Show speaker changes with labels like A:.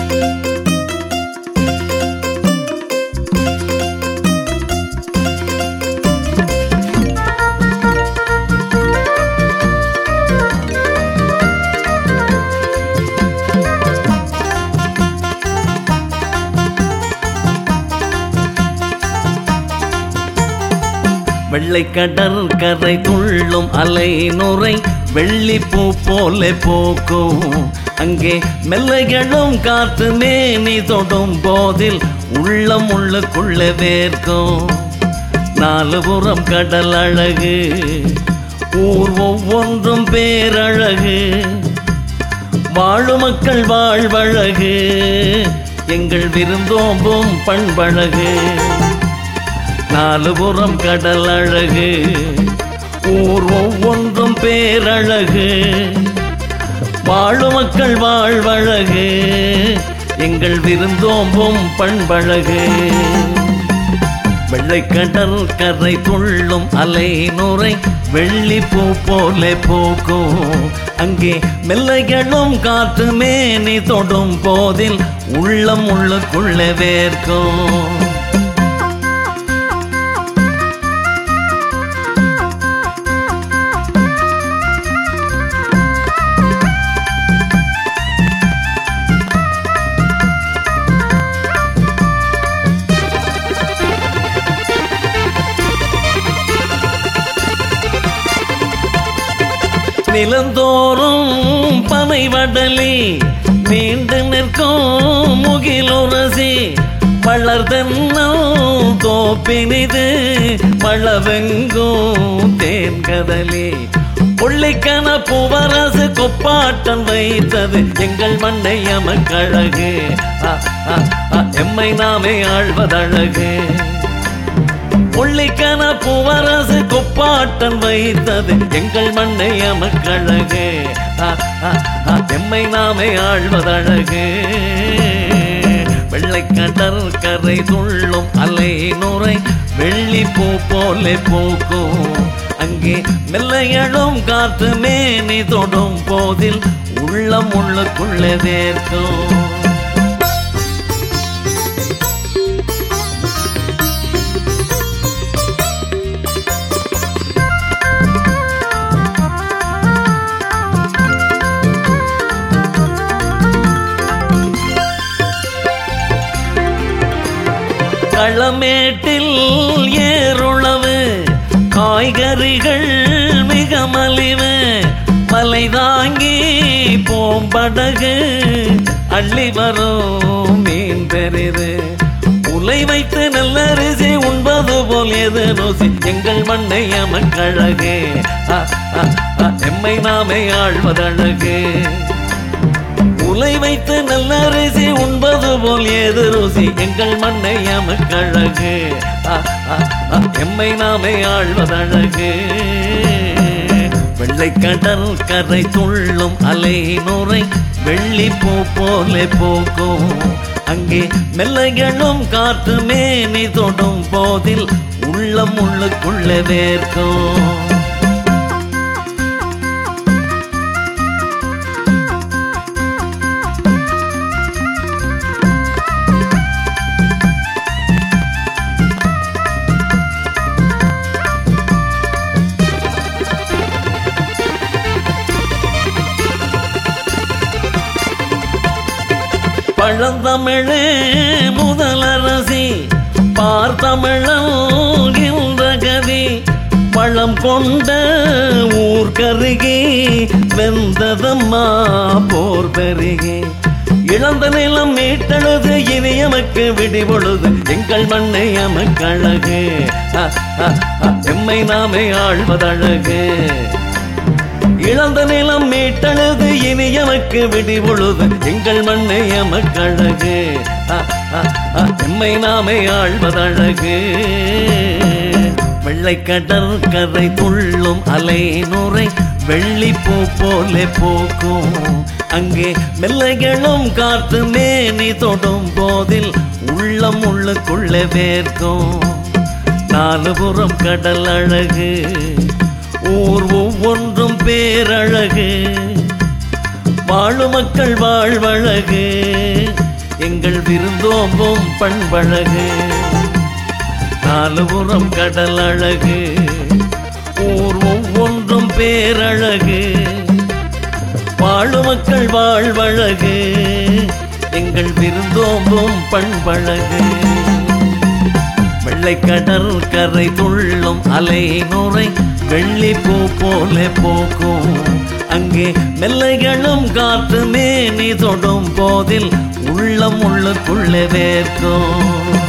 A: வெள்ளை கடற்கரை துள்ளும் அலை நுரை வெள்ளிப்பூ போல போக்கும் அங்கே மெல்லைகளும் காற்று மேனி தொடும் போதில் உள்ளம் உள்ளுக்குள்ள வேர்க்கும் நாலு புறம் கடல் அழகு ஊர் ஒவ்வொன்றும் பேரழகு வாழு மக்கள் வாழ்வழகு எங்கள் விருந்தோம்பும் பண்பழகு நாலு புறம் கடல் அழகு ஊர் ஒவ்வொன்றும் பேரழகு வாழு மக்கள் வாழ்வழகு எங்கள் விருந்தோம்பும் பண்பழகு வெள்ளை கடல் கரை துள்ளும் அலை நுரை வெள்ளி பூ போல போக்கும் அங்கே மெல்லைகளும் காற்று மேனி தொடும் போதில் உள்ளம் உள்ளுக்குள்ள வேர்க்கும் நிலந்தோறும் பனை வடலி நீண்டு நிற்கும் முகிலுரசி வளர்தென்னும் தோப்பினிது மழவெங்கும் தேன்கதலி கொள்ளைக்கன பூவரசு கொப்பாட்டம் வைத்தது எங்கள் மண்ணை எமக்கழகு அ, அ, அ, எம்மை நாமே ஆழ்வதழகு கொள்ளைக்கான பூவரசு கொப்பாட்டம் வைத்தது எங்கள் மண்ணை அமக்கழகு ஆ, ஆ, ஆ, எம்மை நாமே ஆழ்வதழகு வெள்ளை கடல் கரை துள்ளும் அலை நுரை வெள்ளி பூ போல பூக்கும் அங்கே மெல்லையழும் காற்று மேனி தொடும் போதில் உள்ளம் உள்ளுக்குள்ள வேர்க்கும் களமேட்டில் ஏறுளவு காய்கறிகள் மிக மலிவு மலை தாங்கி போம்படகு அள்ளி வரும் மீன் பெரிது உலை வைத்து நல்லரிசி உண்பது போல் எது ருசி எங்கள் மண்ணை அமக்கழகு அ, அ, அ, எம்மை நாமே ஆழ்வதழகு உலை வைத்து நல்ல அரிசி உண்பது போல் ஏது ருசி எங்கள் மண்ணை அமக்கழகு அ, அ, அ, எம்மை நாமே ஆழ்வதழகு வெள்ளை கடல் கரை துள்ளும் அலை நுரை வெள்ளி பூ போல போக்கும் அங்கே மெல்லைகளும் காற்று மேனி தொடும் போதில் உள்ளம் உள்ளுக்குள்ள வேர்க்கும் பழந்தமிழே முதலரசி பார்த்தமிழங்கின்ற கதி பழம் கொண்ட ஊர் கருகி வெந்ததம்மா போர் பெருகி இழந்த நிலம் மீட்டெழுது இனி எமக்கு விடி பொழுது எங்கள் மண்ணை எமக்கழகு அ, அ, அ, எம்மை நாமே ஆழ்வதழகு இழந்த நிலம் மீட்டழுது இனி எமக்கு விடி பொழுது எங்கள் மண்ணை எமக்கழகு அ, அ, அ, எம்மை நாமே ஆழ்வதழகு வெள்ளை கடல் கரை துள்ளும் அலை நுரை வெள்ளி பூ போல போக்கும் அங்கே மெல்லைகளும் காற்று மேனி தொடும் போதில் உள்ளம் உள்ளுக்குள்ள வேர்க்கும் நாலு புறம் கடல் அழகு ஊர் ஒவ்வொன்றும் பேரழகு வாழு மக்கள் வாழ்வழகு எங்கள் விருந்தோம்பும் பண்பழகு நாலுபுறம் கடல் அழகு ஊர் ஒவ்வொன்றும் பேரழகு வாழு மக்கள் வாழ்வழகு எங்கள் விருந்தோம்பும் பண்பழகு வெள்ளை கடற்கரை துள்ளும் அலை நுரை வெள்ளி பூ போல போக்கும் அங்கே மெல்லைகளும் காற்று மேனி தொடும் போதில் உள்ளம் உள்ளுக்குள்ளே வேர்க்கும்